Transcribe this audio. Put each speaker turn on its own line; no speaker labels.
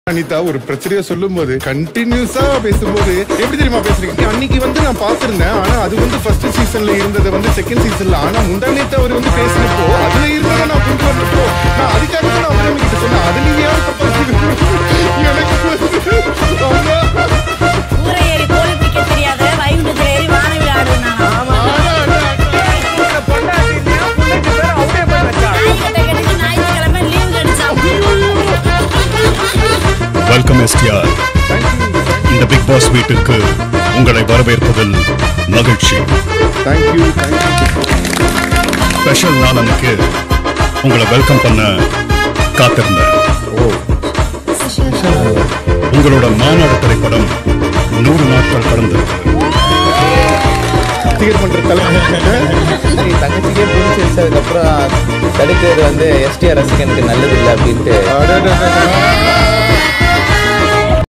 அனிதா ஒரு பிரச்சனைய சொல்லும்போது கண்டினியூஸா பேசும்போது எப்படி தெரியுமா பேசுறீங்க அன்னைக்கு வந்து நான் பார்த்திருந்தேன் ஆனா அது வந்து ஃபர்ஸ்ட் சீசன்ல இருந்தது வந்து செகண்ட் சீசன்ல ஆனா முந்தானேத்து அவர் வந்து பேசினப்போ அதுல இருந்ததை நான் கொண்டு வரப்போ நான் அதுக்காக தான் நான் அப்புறம் கிட்ட சொன்னேன் அது நீங்க யாரும் தப்பா சொல்லுங்க. எனக்கு வந்து அம்மா.
ஊரை ஏறி கோழி பிடிக்க தெரியாத வைகுண்டத்தில் ஏறி வானவில் ஆடுனானா நாய் கட்ட கட்டுக்கு ஞாயிற்றுக்கிழமை லீவு கிடைச்சான்
வெல்கம் எஸ்டிஆர் இந்த பிக் பாஸ் வீட்டிற்கு உங்களை வரவேற்பதில் மகிழ்ச்சி
Thank you, thank you.
Special நாள் அன்னைக்கு உங்களை வெல்கம் பண்ண காத்திருந்தேன் உங்களோட மாநாடு திரைப்படம் நூறு நாட்கள் கடந்திருக்கு
ரசிகர் பண்ற தலைமை
என் தங்கச்சிக்கே புரிஞ்சிருச்சு அதுக்கப்புறம் தடுக்கிறது வந்து எஸ்டிஆர் ரசிகனுக்கு நல்லது இல்லை அப்படின்ட்டு
அடடடடட.